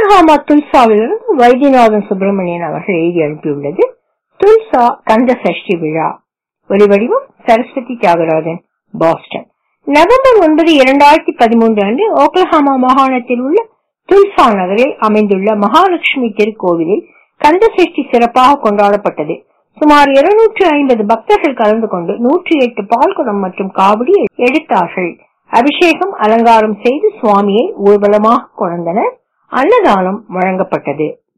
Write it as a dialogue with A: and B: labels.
A: Oklahoma துல்சாவிலிருந்து Vaidyanathan Subramanian அவர்கள் எழுதி அனுப்பியுள்ளது துல்சா கந்த சஷ்டி விழா ஒலிவடிவம் சரஸ்வதி தியாகராஜன் பாஸ்டன் நவம்பர் ஒன்பது இரண்டாயிரத்தி பதிமூன்று அன்று ஓக்லஹாமா மாகாணத்தில் உள்ள துல்சா நகரில் அமைந்துள்ள மகாலட்சுமி திருக்கோவிலில் கந்த சஷ்டி சிறப்பாக கொண்டாடப்பட்டது சுமார் இருநூற்று ஐம்பது பக்தர்கள் கலந்து கொண்டு நூற்றி எட்டு பால்குடம் மற்றும் காவடி எடுத்தார்கள் அபிஷேகம் அலங்காரம் செய்து சுவாமியை ஊர்வலமாக கொண்டனர் அன்னதானம் வழங்கப்பட்டது